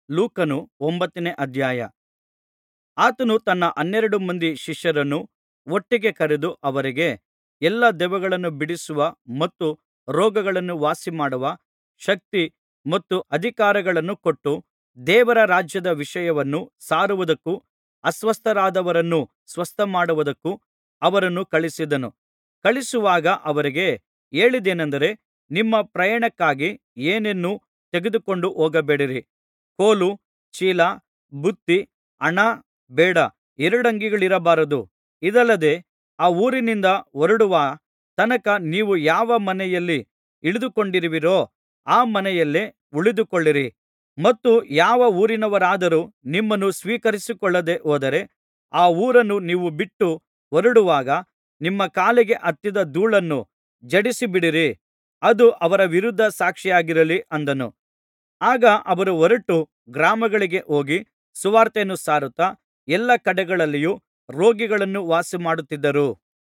ಲೂಕನು ಒಂಬತ್ತನೇ ಅಧ್ಯಾಯ ಆತನು ತನ್ನ ಹನ್ನೆರಡು ಮಂದಿ ಶಿಷ್ಯರನ್ನು ಒಟ್ಟಿಗೆ ಕರೆದು ಅವರಿಗೆ ಎಲ್ಲಾ ದೆವ್ವಗಳನ್ನು ಬಿಡಿಸುವ ಮತ್ತು ರೋಗಗಳನ್ನು ವಾಸಿಮಾಡುವ ಶಕ್ತಿ ಮತ್ತು ಅಧಿಕಾರಗಳನ್ನು ಕೊಟ್ಟು ದೇವರ ರಾಜ್ಯದ ವಿಷಯವನ್ನು ಸಾರುವುದಕ್ಕೂ ಅಸ್ವಸ್ಥರಾದವರನ್ನು ಸ್ವಸ್ಥಮಾಡುವುದಕ್ಕೂ ಅವರನ್ನು ಕಳುಹಿಸಿದನು ಕಳುಹಿಸುವಾಗ ಅವರಿಗೆ ಹೇಳಿದ್ದೇನಂದರೆ ನಿಮ್ಮ ಪ್ರಯಾಣಕ್ಕಾಗಿ ಏನನ್ನೂ ತೆಗೆದುಕೊಂಡು ಹೋಗಬೇಡಿರಿ ಕೋಲು ಚೀಲ ಬುತ್ತಿ ಹಣ ಬೇಡ ಎರಡಂಗಿಗಳಿರಬಾರದು ಇದಲ್ಲದೆ ಆ ಊರಿನಿಂದ ಹೊರಡುವ ತನಕ ನೀವು ಯಾವ ಮನೆಯಲ್ಲಿ ಇಳಿದುಕೊಂಡಿರುವಿರೋ ಆ ಮನೆಯಲ್ಲೇ ಉಳಿದುಕೊಳ್ಳಿರಿ ಮತ್ತು ಯಾವ ಊರಿನವರಾದರೂ ನಿಮ್ಮನ್ನು ಸ್ವೀಕರಿಸಿಕೊಳ್ಳದೆ ಹೋದರೆ ಆ ಊರನ್ನು ನೀವು ಬಿಟ್ಟು ಹೊರಡುವಾಗ ನಿಮ್ಮ ಕಾಲಿಗೆ ಹತ್ತಿದ ಧೂಳನ್ನು ಝಾಡಿಸಿಬಿಡಿರಿ ಅದು ಅವರ ವಿರುದ್ಧ ಸಾಕ್ಷಿಯಾಗಿರಲಿ ಅಂದನು ಆಗ ಅವರು ಹೊರಟು ಗ್ರಾಮಗಳಿಗೆ ಹೋಗಿ ಸುವಾರ್ತೆಯನ್ನು ಸಾರುತ್ತಾ ಎಲ್ಲಾ ಕಡೆಗಳಲ್ಲಿಯೂ ರೋಗಿಗಳನ್ನು ವಾಸಿಮಾಡುತ್ತಿದ್ದರು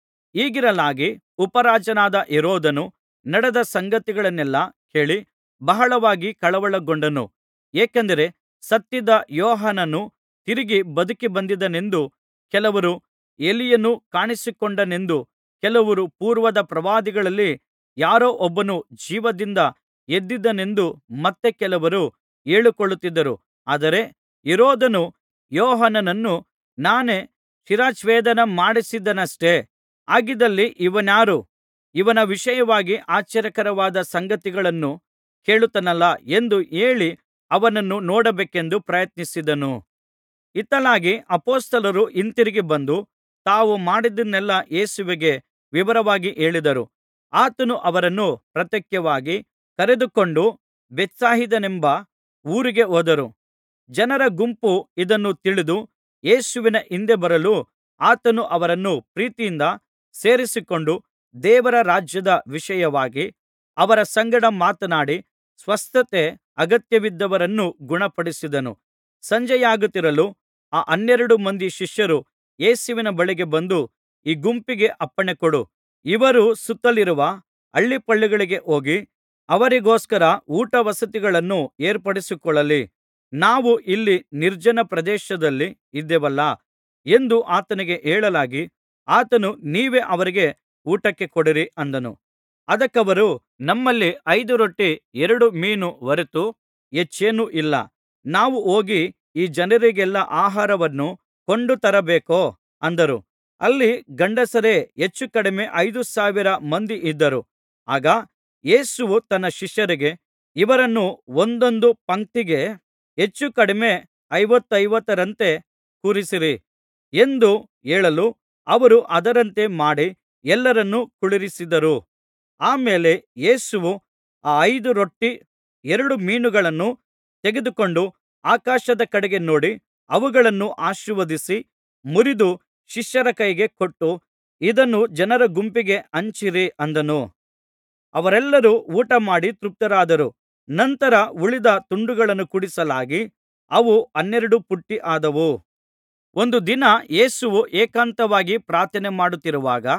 ಹೀಗಿರಲಾಗಿ ಉಪರಾಜನಾದ ಹೆರೋದನು ನಡೆದ ಸಂಗತಿಗಳನ್ನೆಲ್ಲಾ ಕೇಳಿ ಬಹಳವಾಗಿ ಕಳವಳಗೊಂಡನು ಏಕೆಂದರೆ ಸತ್ತಿದ್ದ ಯೋಹಾನನು ತಿರುಗಿ ಬದುಕಿ ಬಂದಿದ್ದಾನೆಂದೂ ಕೆಲವರು ಎಲೀಯನು ಕಾಣಿಸಿಕೊಂಡನೆಂದೂ ಕೆಲವರು ಪೂರ್ವದ ಪ್ರವಾದಿಗಳಲ್ಲಿ ಯಾರೋ ಒಬ್ಬನು ಜೀವದಿಂದ ಎದ್ದಿದ್ದಾನೆಂದೂ ಮತ್ತೆ ಕೆಲವರು ಹೇಳಿಕೊಳ್ಳುತ್ತಿದ್ದರು ಆದರೆ ಹೆರೋದನು ಯೋಹಾನನನ್ನು ನಾನೇ ಶಿರಚ್ಛೇದನ ಮಾಡಿಸಿದೆನಷ್ಟೆ ಹಾಗಿದ್ದಲ್ಲಿ ಇವನಾರು ಇವನ ವಿಷಯವಾಗಿ ಆಶ್ಚರ್ಯಕರವಾದ ಸಂಗತಿಗಳನ್ನು ಕೇಳುತ್ತಾನಲ್ಲಾ ಎಂದು ಹೇಳಿ ಅವನನ್ನು ನೋಡಬೇಕೆಂದು ಪ್ರಯತ್ನಿಸಿದನು ಇತ್ತಲಾಗಿ ಅಪೊಸ್ತಲರು ಹಿಂತಿರುಗಿ ಬಂದು ತಾವು ಮಾಡಿದ್ದನ್ನೆಲ್ಲಾ ಯೇಸುವಿಗೆ ವಿವರವಾಗಿ ಹೇಳಿದರು ಆತನು ಅವರನ್ನು ಪ್ರತ್ಯೇಕವಾಗಿ ಕರೆದುಕೊಂಡು ಬೇತ್ಸಾಯಿದನೆಂಬ ಊರಿಗೆ ಹೋದರು ಜನರ ಗುಂಪು ಇದನ್ನು ತಿಳಿದು ಯೇಸುವಿನ ಹಿಂದೆ ಬರಲು ಆತನು ಅವರನ್ನು ಪ್ರೀತಿಯಿಂದ ಸೇರಿಸಿಕೊಂಡು ದೇವರ ರಾಜ್ಯದ ವಿಷಯವಾಗಿ ಅವರ ಸಂಗಡ ಮಾತನಾಡಿ ಸ್ವಸ್ಥತೆ ಅಗತ್ಯವಿದ್ದವರನ್ನು ಗುಣಪಡಿಸಿದನು ಸಂಜೆಯಾಗುತ್ತಿರಲು ಆ ಹನ್ನೆರಡು ಮಂದಿ ಶಿಷ್ಯರು ಯೇಸುವಿನ ಬಳಿಗೆ ಬಂದು ಈ ಗುಂಪಿಗೆ ಅಪ್ಪಣೆಕೊಡು ಇವರು ಸುತ್ತಲಿರುವ ಹಳ್ಳಿಪಳ್ಳಿಗಳಿಗೆ ಹೋಗಿ ಅವರಿಗೋಸ್ಕರ ಊಟವಸತಿಗಳನ್ನು ಏರ್ಪಡಿಸಿಕೊಳ್ಳಲಿ ನಾವು ಇಲ್ಲಿ ನಿರ್ಜನ ಪ್ರದೇಶದಲ್ಲಿ ಇದ್ದೇವಲ್ಲಾ ಎಂದು ಆತನಿಗೆ ಹೇಳಲಾಗಿ ಆತನು ನೀವೇ ಅವರಿಗೆ ಊಟಕ್ಕೆ ಕೊಡಿರಿ ಅಂದನು ಅದಕ್ಕವರು ನಮ್ಮಲ್ಲಿ ಐದು ರೊಟ್ಟಿ ಎರಡು ಮೀನು ಹೊರತು ಹೆಚ್ಚೇನೂ ಇಲ್ಲ ನಾವು ಹೋಗಿ ಈ ಜನರಿಗೆಲ್ಲಾ ಆಹಾರವನ್ನು ಕೊಂಡು ತರಬೇಕೋ ಅಂದರು ಅಲ್ಲಿ ಗಂಡಸರೇ ಹೆಚ್ಚು ಕಡಿಮೆ ಐದು ಸಾವಿರ ಮಂದಿ ಇದ್ದರು ಆಗ ಯೇಸುವು ತನ್ನ ಶಿಷ್ಯರಿಗೆ ಇವರನ್ನು ಒಂದೊಂದು ಪಂಕ್ತಿಗೆ ಹೆಚ್ಚು ಕಡಿಮೆ ಐವತ್ತೈವತ್ತರಂತೆ ಕೂರಿಸಿರಿ ಎಂದು ಹೇಳಲು ಅವರು ಅದರಂತೆ ಮಾಡಿ ಎಲ್ಲರನ್ನೂ ಕುಳ್ಳಿರಿಸಿದರು ಆ ಮೇಲೆ ಯೇಸುವು ಆ ಐದು ರೊಟ್ಟಿ ಎರಡು ಮೀನುಗಳನ್ನು ತೆಗೆದುಕೊಂಡು ಆಕಾಶದ ಕಡೆಗೆ ನೋಡಿ ಅವುಗಳನ್ನು ಆಶೀರ್ವದಿಸಿ ಮುರಿದು ಶಿಷ್ಯರ ಕೈಗೆ ಕೊಟ್ಟು ಇದನ್ನು ಜನರ ಗುಂಪಿಗೆ ಹಂಚಿರಿ ಅಂದನು ಅವರೆಲ್ಲರೂ ಊಟಮಾಡಿ ತೃಪ್ತರಾದರು ನಂತರ ಉಳಿದ ತುಂಡುಗಳನ್ನು ಕೂಡಿಸಲಾಗಿ ಅವು ಹನ್ನೆರಡು ಪುಟ್ಟಿ ಆದವು ಒಂದು ದಿನ ಯೇಸುವು ಏಕಾಂತವಾಗಿ ಪ್ರಾರ್ಥನೆ ಮಾಡುತ್ತಿರುವಾಗ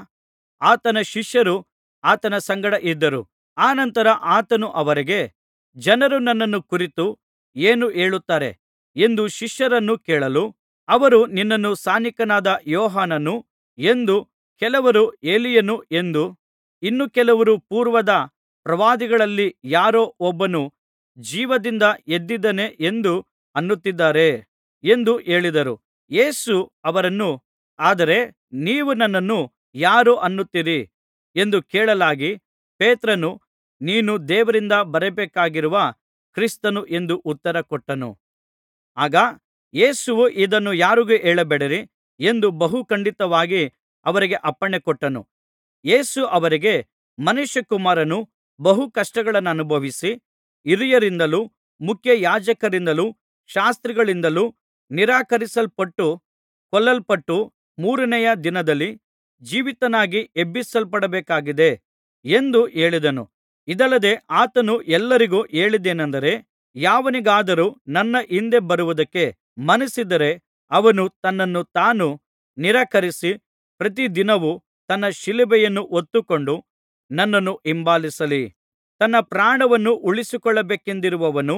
ಆತನ ಶಿಷ್ಯರು ಆತನ ಸಂಗಡ ಇದ್ದರು ಅನಂತರ ಆತನು ಅವರಿಗೆ ಜನರು ನನ್ನನ್ನು ಕುರಿತು ಏನು ಹೇಳುತ್ತಾರೆ ಎಂದು ಶಿಷ್ಯರನ್ನು ಕೇಳಲು ಅವರು ನಿನ್ನನ್ನು ಸ್ನಾನಿಕನಾದ ಯೋಹಾನನು ಎಂದೂ ಕೆಲವರು ಎಲೀಯನು ಎಂದೂ ಇನ್ನು ಕೆಲವರು ಪೂರ್ವದ ಪ್ರವಾದಿಗಳಲ್ಲಿ ಯಾರೋ ಒಬ್ಬನು ಜೀವದಿಂದ ಎದ್ದಿದ್ದಾನೆ ಎಂದೂ ಅನ್ನುತ್ತಿದ್ದಾರೆ ಎಂದು ಹೇಳಿದರು ಯೇಸು ಅವರನ್ನು ಆದರೆ ನೀವು ನನ್ನನ್ನು ಯಾರು ಅನ್ನುತ್ತೀರಿ ಎಂದು ಕೇಳಲಾಗಿ ಪೇತ್ರನು ನೀನು ದೇವರಿಂದ ಬರಬೇಕಾಗಿರುವ ಕ್ರಿಸ್ತನು ಎಂದು ಉತ್ತರ ಕೊಟ್ಟನು ಆಗ ಯೇಸುವು ಇದನ್ನು ಯಾರಿಗೂ ಹೇಳಬೇಡಿರಿ ಎಂದು ಬಹು ಖಂಡಿತವಾಗಿ ಅವರಿಗೆ ಅಪ್ಪಣೆಕೊಟ್ಟನು ಯೇಸು ಅವರಿಗೆ ಮನುಷ್ಯಕುಮಾರನು ಬಹು ಕಷ್ಟಗಳನ್ನನುಭವಿಸಿ ಹಿರಿಯರಿಂದಲೂ ಮುಖ್ಯಯಾಜಕರಿಂದಲೂ ಶಾಸ್ತ್ರಿಗಳಿಂದಲೂ ನಿರಾಕರಿಸಲ್ಪಟ್ಟು ಕೊಲ್ಲಲ್ಪಟ್ಟು ಮೂರನೆಯ ದಿನದಲ್ಲಿ ಜೀವಿತನಾಗಿ ಎಬ್ಬಿಸಲ್ಪಡಬೇಕಾಗಿದೆ ಎಂದು ಹೇಳಿದನು ಇದಲ್ಲದೆ ಆತನು ಎಲ್ಲರಿಗೂ ಹೇಳಿದ್ದೇನೆಂದರೆ ಯಾವನಿಗಾದರೂ ನನ್ನ ಹಿಂದೆ ಬರುವುದಕ್ಕೆ ಮನಸ್ಸಿದ್ದರೆ ಅವನು ತನ್ನನ್ನು ತಾನು ನಿರಾಕರಿಸಿ ಪ್ರತಿದಿನವೂ ತನ್ನ ಶಿಲುಬೆಯನ್ನು ಹೊತ್ತುಕೊಂಡು ನನ್ನನ್ನು ಹಿಂಬಾಲಿಸಲಿ ತನ್ನ ಪ್ರಾಣವನ್ನು ಉಳಿಸಿಕೊಳ್ಳಬೇಕೆಂದಿರುವವನು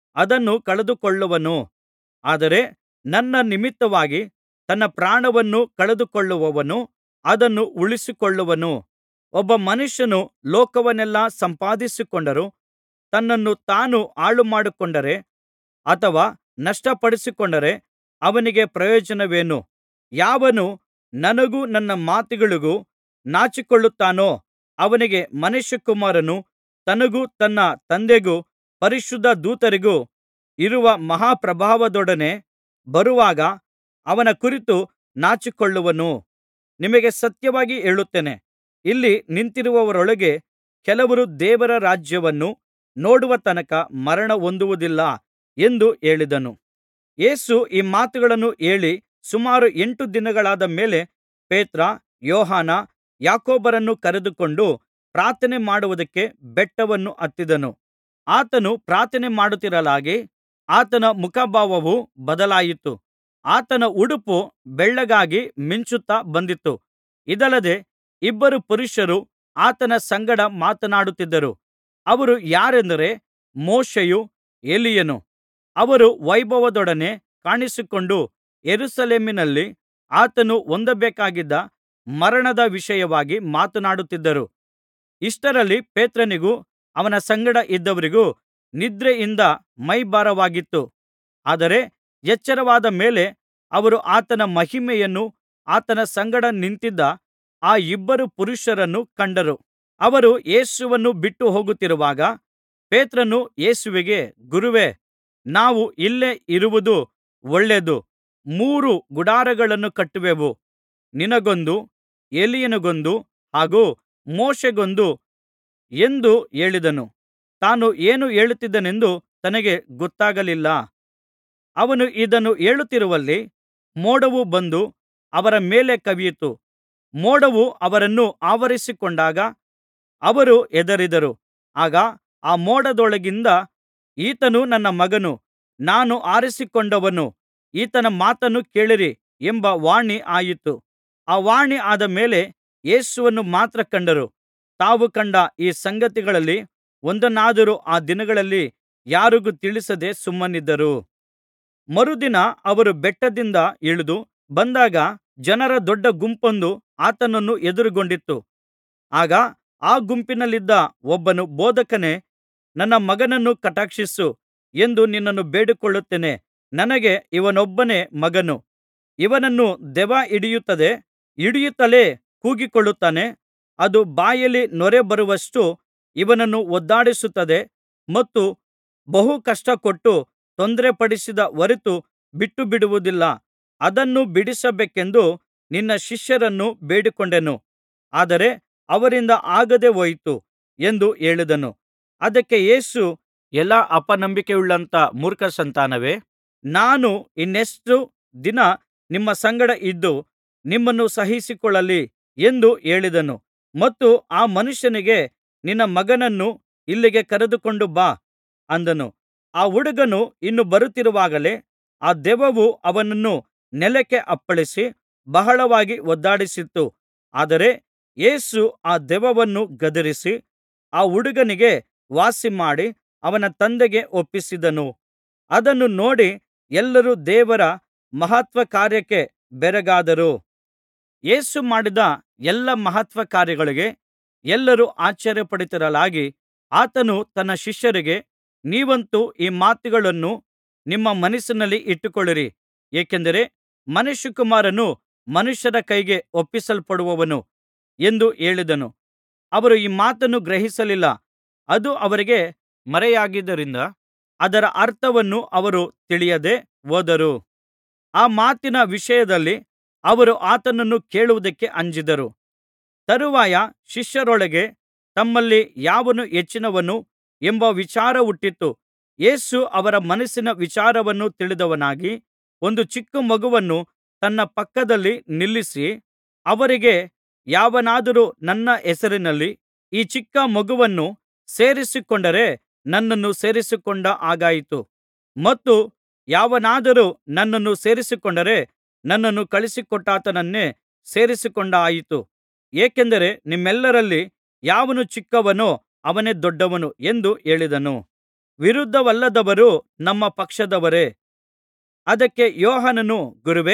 ಅದನ್ನು ಕಳೆದುಕೊಳ್ಳುವನು ಆದರೆ ನನ್ನ ನಿಮಿತ್ತವಾಗಿ ತನ್ನ ಪ್ರಾಣವನ್ನು ಕಳೆದುಕೊಳ್ಳುವವನು ಅದನ್ನು ಉಳಿಸಿಕೊಳ್ಳುವನು ಒಬ್ಬ ಮನುಷ್ಯನು ಲೋಕವನ್ನೆಲ್ಲಾ ಸಂಪಾದಿಸಿಕೊಂಡರೂ ತನ್ನನ್ನು ತಾನು ಹಾಳುಮಾಡಿಕೊಂಡರೆ ಅಥವಾ ನಷ್ಟಪಡಿಸಿಕೊಂಡರೆ ಅವನಿಗೆ ಪ್ರಯೋಜನವೇನು ಯಾವನು ನನಗೂ ನನ್ನ ಮಾತುಗಳಿಗೂ ನಾಚಿಕೊಳ್ಳುತ್ತಾನೋ ಅವನಿಗೆ ಮನುಷ್ಯಕುಮಾರನು ತನಗೂ ತನ್ನ ತಂದೆಗೂ ಪರಿಶುದ್ಧ ದೂತರಿಗೂ ಇರುವ ಮಹಾಪ್ರಭಾವದೊಡನೆ ಬರುವಾಗ ಅವನ ಕುರಿತು ನಾಚಿಕೊಳ್ಳುವನು ನಿಮಗೆ ಸತ್ಯವಾಗಿ ಹೇಳುತ್ತೇನೆ ಇಲ್ಲಿ ನಿಂತಿರುವವರೊಳಗೆ ಕೆಲವರು ದೇವರ ರಾಜ್ಯವನ್ನು ನೋಡುವ ತನಕ ಮರಣ ಹೊಂದುವುದಿಲ್ಲ ಎಂದು ಹೇಳಿದನು ಯೇಸು ಈ ಮಾತುಗಳನ್ನು ಹೇಳಿ ಸುಮಾರು ಎಂಟು ದಿನಗಳಾದ ಮೇಲೆ ಪೇತ್ರ ಯೋಹಾನ ಯಾಕೋಬರನ್ನು ಕರೆದುಕೊಂಡು ಪ್ರಾರ್ಥನೆ ಮಾಡುವುದಕ್ಕೆ ಬೆಟ್ಟವನ್ನು ಹತ್ತಿದನು ಆತನು ಪ್ರಾರ್ಥನೆ ಮಾಡುತ್ತಿರಲಾಗಿ ಆತನ ಮುಖಭಾವವು ಬದಲಾಯಿತು ಆತನ ಉಡುಪು ಬೆಳ್ಳಗಾಗಿ ಮಿಂಚುತ್ತಾ ಬಂದಿತು ಇದಲ್ಲದೆ ಇಬ್ಬರು ಪುರುಷರು ಆತನ ಸಂಗಡ ಮಾತನಾಡುತ್ತಿದ್ದರು ಅವರು ಯಾರೆಂದರೆ ಮೋಶೆಯೂ ಎಲೀಯನು ಅವರು ವೈಭವದೊಡನೆ ಕಾಣಿಸಿಕೊಂಡು ಯೆರೂಸಲೇಮಿನಲ್ಲಿ ಆತನು ಹೊಂದಬೇಕಾಗಿದ್ದ ಮರಣದ ವಿಷಯವಾಗಿ ಮಾತನಾಡುತ್ತಿದ್ದರು ಇಷ್ಟರಲ್ಲಿ ಪೇತ್ರನಿಗೂ ಅವನ ಸಂಗಡ ಇದ್ದವರಿಗೂ ನಿದ್ರೆಯಿಂದ ಮೈಭಾರವಾಗಿತ್ತು ಆದರೆ ಎಚ್ಚರವಾದ ಮೇಲೆ ಅವರು ಆತನ ಮಹಿಮೆಯನ್ನೂ ಆತನ ಸಂಗಡ ನಿಂತಿದ್ದ ಆ ಇಬ್ಬರು ಪುರುಷರನ್ನೂ ಕಂಡರು ಅವರು ಯೇಸುವನ್ನು ಬಿಟ್ಟು ಹೋಗುತ್ತಿರುವಾಗ ಪೇತ್ರನು ಯೇಸುವಿಗೆ ಗುರುವೇ ನಾವು ಇಲ್ಲೇ ಇರುವುದು ಒಳ್ಳೆಯದು ಮೂರು ಗುಡಾರಗಳನ್ನು ಕಟ್ಟುವೆವು ನಿನಗೊಂದು ಎಲೀಯನಿಗೊಂದು ಹಾಗೂ ಮೋಶೆಗೊಂದು ಎಂದು ಹೇಳಿದನು ತಾನು ಏನು ಹೇಳುತ್ತಿದ್ದಾನೆಂದು ತನಗೆ ಗೊತ್ತಾಗಲಿಲ್ಲ ಅವನು ಇದನ್ನು ಹೇಳುತ್ತಿರುವಲ್ಲಿ ಮೋಡವು ಬಂದು ಅವರ ಮೇಲೆ ಕವಿಯಿತು ಮೋಡವು ಅವರನ್ನು ಆವರಿಸಿಕೊಂಡಾಗ ಅವರು ಹೆದರಿದರು ಆಗ ಆ ಮೋಡದೊಳಗಿಂದ ಈತನು ನನ್ನ ಮಗನು ನಾನು ಆರಿಸಿಕೊಂಡವನು ಈತನ ಮಾತನ್ನು ಕೇಳಿರಿ ಎಂಬ ವಾಣಿ ಆಯಿತು ಆ ವಾಣಿ ಆದ ಮೇಲೆ ಯೇಸುವನ್ನು ಮಾತ್ರ ಕಂಡರು ತಾವು ಕಂಡ ಈ ಸಂಗತಿಗಳಲ್ಲಿ ಒಂದನ್ನಾದರೂ ಆ ದಿನಗಳಲ್ಲಿ ಯಾರಿಗೂ ತಿಳಿಸದೆ ಸುಮ್ಮನಿದ್ದರು ಮರುದಿನ ಅವರು ಬೆಟ್ಟದಿಂದ ಇಳಿದು ಬಂದಾಗ ಜನರ ದೊಡ್ಡ ಗುಂಪೊಂದು ಆತನನ್ನು ಎದುರುಗೊಂಡಿತು ಆಗ ಆ ಗುಂಪಿನಲ್ಲಿದ್ದ ಒಬ್ಬನು ಬೋಧಕನೇ ನನ್ನ ಮಗನನ್ನು ಕಟಾಕ್ಷಿಸು ಎಂದು ನಿನ್ನನ್ನು ಬೇಡಿಕೊಳ್ಳುತ್ತೇನೆ ನನಗೆ ಇವನೊಬ್ಬನೇ ಮಗನು ಇವನನ್ನು ದೆವ್ವ ಹಿಡಿಯುತ್ತದೆ ಹಿಡಿಯುತ್ತಲೇ ಕೂಗಿಕೊಳ್ಳುತ್ತಾನೆ ಅದು ಬಾಯಲ್ಲಿ ನೊರೆ ಬರುವಷ್ಟು ಇವನನ್ನು ಒದ್ದಾಡಿಸುತ್ತದೆ ಮತ್ತು ಬಹು ಕಷ್ಟಕೊಟ್ಟು ತೊಂದರೆಪಡಿಸಿದ ಹೊರತು ಬಿಟ್ಟುಬಿಡುವುದಿಲ್ಲ ಅದನ್ನು ಬಿಡಿಸಬೇಕೆಂದು ನಿನ್ನ ಶಿಷ್ಯರನ್ನು ಬೇಡಿಕೊಂಡೆನು ಆದರೆ ಅವರಿಂದ ಆಗದೆ ಹೋಯಿತು ಎಂದು ಹೇಳಿದನು ಅದಕ್ಕೆ ಯೇಸು ಎಲಾ ಅಪನಂಬಿಕೆಯುಳ್ಳಂಥ ಮೂರ್ಖ ಸಂತಾನವೇ ನಾನು ಇನ್ನೆಷ್ಟು ದಿನ ನಿಮ್ಮ ಸಂಗಡ ಇದ್ದು ನಿಮ್ಮನ್ನು ಸಹಿಸಿಕೊಳ್ಳಲಿ ಎಂದು ಹೇಳಿದನು ಮತ್ತು ಆ ಮನುಷ್ಯನಿಗೆ ನಿನ್ನ ಮಗನನ್ನು ಇಲ್ಲಿಗೆ ಕರೆದುಕೊಂಡು ಬಾ ಅಂದನು ಆ ಹುಡುಗನು ಇನ್ನೂ ಬರುತ್ತಿರುವಾಗಲೇ ಆ ದೆವ್ವವು ಅವನನ್ನು ನೆಲಕ್ಕೆ ಅಪ್ಪಳಿಸಿ ಬಹಳವಾಗಿ ಒದ್ದಾಡಿಸಿತು ಆದರೆ ಯೇಸು ಆ ದೆವ್ವವನ್ನು ಗದರಿಸಿ ಆ ಹುಡುಗನಿಗೆ ವಾಸಿಮಾಡಿ ಅವನ ತಂದೆಗೆ ಒಪ್ಪಿಸಿದನು ಅದನ್ನು ನೋಡಿ ಎಲ್ಲರೂ ದೇವರ ಮಹತ್ಕಾರ್ಯಕ್ಕೆ ಬೆರಗಾದರು ಯೇಸು ಮಾಡಿದ ಎಲ್ಲಾ ಮಹತ್ಕಾರ್ಯಗಳಿಗೆ ಎಲ್ಲರೂ ಆಶ್ಚರ್ಯಪಡುತ್ತಿರಲಾಗಿ ಆತನು ತನ್ನ ಶಿಷ್ಯರಿಗೆ ನೀವಂತೂ ಈ ಮಾತುಗಳನ್ನು ನಿಮ್ಮ ಮನಸ್ಸಿನಲ್ಲಿ ಇಟ್ಟುಕೊಳ್ಳಿರಿ ಏಕೆಂದರೆ ಮನುಷ್ಯಕುಮಾರನು ಮನುಷ್ಯರ ಕೈಗೆ ಒಪ್ಪಿಸಲ್ಪಡುವನು ಎಂದು ಹೇಳಿದನು ಅವರು ಈ ಮಾತನ್ನು ಗ್ರಹಿಸಲಿಲ್ಲ ಅದು ಅವರಿಗೆ ಮರೆಯಾಗಿದ್ದರಿಂದ ಅದರ ಅರ್ಥವನ್ನು ಅವರು ತಿಳಿಯದೆ ಹೋದರು ಆ ಮಾತಿನ ವಿಷಯದಲ್ಲಿ ಅವರು ಆತನನ್ನು ಕೇಳುವುದಕ್ಕೆ ಅಂಜಿದರು ತರುವಾಯ ಶಿಷ್ಯರೊಳಗೆ ತಮ್ಮಲ್ಲಿ ಯಾವನು ಹೆಚ್ಚಿನವನು ಎಂಬ ವಿಚಾರ ಹುಟ್ಟಿತು ಯೇಸು ಅವರ ಮನಸ್ಸಿನ ವಿಚಾರವನ್ನು ತಿಳಿದವನಾಗಿ ಒಂದು ಚಿಕ್ಕ ಮಗುವನ್ನು ತನ್ನ ಪಕ್ಕದಲ್ಲಿ ನಿಲ್ಲಿಸಿ ಅವರಿಗೆ ಯಾವನಾದರೂ ನನ್ನ ಹೆಸರಿನಲ್ಲಿ ಈ ಚಿಕ್ಕ ಮಗುವನ್ನು ಸೇರಿಸಿಕೊಂಡರೆ ನನ್ನನ್ನು ಸೇರಿಸಿಕೊಂಡ ಹಾಗಾಯಿತು ಮತ್ತು ಯಾವನಾದರೂ ನನ್ನನ್ನು ಸೇರಿಸಿಕೊಂಡರೆ ನನ್ನನ್ನು ಕಳುಹಿಸಿಕೊಟ್ಟಾತನನ್ನೇ ಸೇರಿಸಿಕೊಂಡಾಯಿತು ಏಕೆಂದರೆ ನಿಮ್ಮೆಲ್ಲರಲ್ಲಿ ಯಾವನು ಚಿಕ್ಕವನೋ ಅವನೇ ದೊಡ್ಡವನು ಎಂದು ಹೇಳಿದನು ವಿರುದ್ಧವಲ್ಲದವರು ನಮ್ಮ ಪಕ್ಷದವರೇ ಅದಕ್ಕೆ ಯೋಹಾನನು ಗುರುವೇ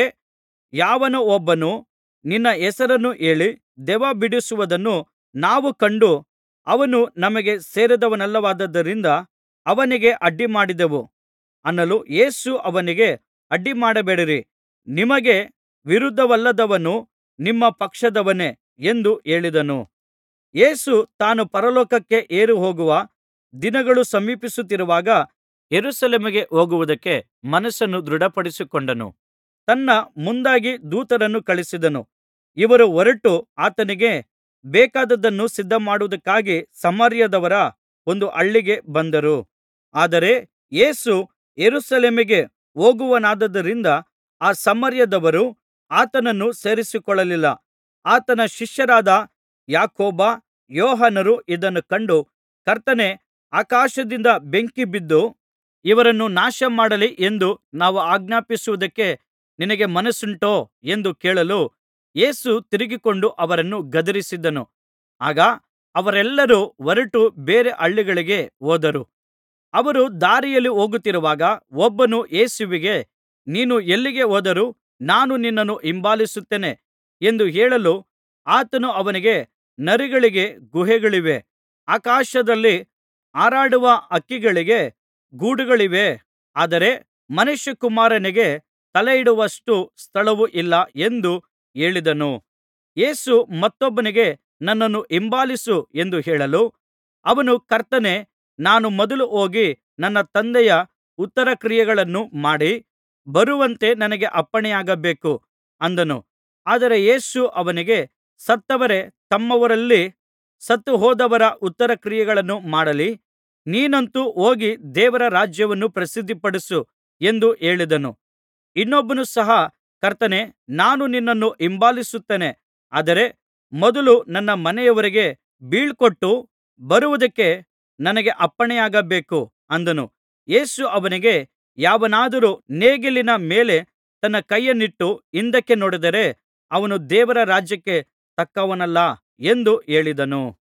ಯಾವನೋ ಒಬ್ಬನು ನಿನ್ನ ಹೆಸರನ್ನು ಹೇಳಿ ದೆವ್ವ ಬಿಡಿಸುವುದನ್ನು ನಾವು ಕಂಡು ಅವನು ನಮಗೆ ಸೇರಿದವನಲ್ಲವಾದ್ದರಿಂದ ಅವನಿಗೆ ಅಡ್ಡಿಮಾಡಿದೆವು ಅನ್ನಲು ಯೇಸು ಅವನಿಗೆ ಅಡ್ಡಿಮಾಡಬೇಡಿರಿ ನಿಮಗೆ ವಿರುದ್ಧವಲ್ಲದವನು ನಿಮ್ಮ ಪಕ್ಷದವನೇ ಎಂದು ಹೇಳಿದನು ಯೇಸು ತಾನು ಪರಲೋಕಕ್ಕೆ ಏರಿಹೋಗುವ ದಿನಗಳು ಸಮೀಪಿಸುತ್ತಿರುವಾಗ ಯೆರೂಸಲೇಮಿಗೆ ಹೋಗುವುದಕ್ಕೆ ಮನಸ್ಸನ್ನು ದೃಢಪಡಿಸಿಕೊಂಡನು ತನ್ನ ಮುಂದಾಗಿ ದೂತರನ್ನು ಕಳುಹಿಸಿದನು ಇವರು ಹೊರಟು ಆತನಿಗೆ ಬೇಕಾದದ್ದನ್ನು ಸಿದ್ಧಮಾಡುವುದಕ್ಕಾಗಿ ಸಮಾರ್ಯದವರ ಒಂದು ಹಳ್ಳಿಗೆ ಬಂದರು ಆದರೆ ಯೇಸು ಯೆರೂಸಲೇಮಿಗೆ ಹೋಗುವವನಾದ್ದರಿಂದ ಆ ಸಮಾರ್ಯದವರು ಆತನನ್ನು ಸೇರಿಸಿಕೊಳ್ಳಲಿಲ್ಲ ಆತನ ಶಿಷ್ಯರಾದ ಯಾಕೋಬ ಯೋಹಾನರು ಇದನ್ನು ಕಂಡು ಕರ್ತನೇ ಆಕಾಶದಿಂದ ಬೆಂಕಿ ಬಿದ್ದು ಇವರನ್ನು ನಾಶಮಾಡಲಿ ಎಂದು ನಾವು ಆಜ್ಞಾಪಿಸುವುದಕ್ಕೆ ನಿನಗೆ ಮನಸ್ಸುಂಟೋ ಎಂದು ಕೇಳಲು ಯೇಸು ತಿರುಗಿಕೊಂಡು ಅವರನ್ನು ಗದರಿಸಿದನು ಆಗ ಅವರೆಲ್ಲರೂ ಹೊರಟು ಬೇರೆ ಹಳ್ಳಿಗಳಿಗೆ ಹೋದರು ಅವರು ದಾರಿಯಲ್ಲಿ ಹೋಗುತ್ತಿರುವಾಗ ಒಬ್ಬನು ಯೇಸುವಿಗೆ ನೀನು ಎಲ್ಲಿಗೆ ಹೋದರೂ ನಾನು ನಿನ್ನನ್ನು ಹಿಂಬಾಲಿಸುತ್ತೇನೆ ಎಂದು ಹೇಳಲು ಆತನು ಅವನಿಗೆ ನರಿಗಳಿಗೆ ಗುಹೆಗಳಿವೆ ಆಕಾಶದಲ್ಲಿ ಹಾರಾಡುವ ಹಕ್ಕಿಗಳಿಗೆ ಗೂಡುಗಳಿವೆ ಆದರೆ ಮನುಷ್ಯಕುಮಾರನಿಗೆ ತಲೆಯಿಡುವಷ್ಟು ಸ್ಥಳವು ಇಲ್ಲ ಎಂದು ಹೇಳಿದನು ಯೇಸು ಮತ್ತೊಬ್ಬನಿಗೆ ನನ್ನನ್ನು ಹಿಂಬಾಲಿಸು ಎಂದು ಹೇಳಲು ಅವನು ಕರ್ತನೇ ನಾನು ಮೊದಲು ಹೋಗಿ ನನ್ನ ತಂದೆಯ ಉತ್ತರಕ್ರಿಯೆಗಳನ್ನು ಮಾಡಿ ಬರುವಂತೆ ನನಗೆ ಅಪ್ಪಣೆಯಾಗಬೇಕು ಅಂದನು ಆದರೆ ಯೇಸು ಅವನಿಗೆ ಸತ್ತವರೇ ತಮ್ಮವರಲ್ಲಿ ಸತ್ತುಹೋದವರ ಉತ್ತರಕ್ರಿಯೆಗಳನ್ನು ಮಾಡಲಿ ನೀನಂತೂ ಹೋಗಿ ದೇವರ ರಾಜ್ಯವನ್ನು ಪ್ರಸಿದ್ಧಿಪಡಿಸು ಎಂದು ಹೇಳಿದನು ಇನ್ನೊಬ್ಬನು ಸಹ ಕರ್ತನೇ ನಾನು ನಿನ್ನನ್ನು ಹಿಂಬಾಲಿಸುತ್ತೇನೆ ಆದರೆ ಮೊದಲು ನನ್ನ ಮನೆಯವರಿಗೆ ಬೀಳ್ಕೊಟ್ಟು ಬರುವುದಕ್ಕೆ ನನಗೆ ಅಪ್ಪಣೆಯಾಗಬೇಕು ಅಂದನು ಯೇಸು ಅವನಿಗೆ ಯಾವನಾದರೂ ನೇಗಿಲಿನ ಮೇಲೆ ತನ್ನ ಕೈಯನ್ನಿಟ್ಟು ಹಿಂದಕ್ಕೆ ನೋಡಿದರೆ ಅವನು ದೇವರ ರಾಜ್ಯಕ್ಕೆ ತಕ್ಕವನಲ್ಲ ಎಂದು ಹೇಳಿದನು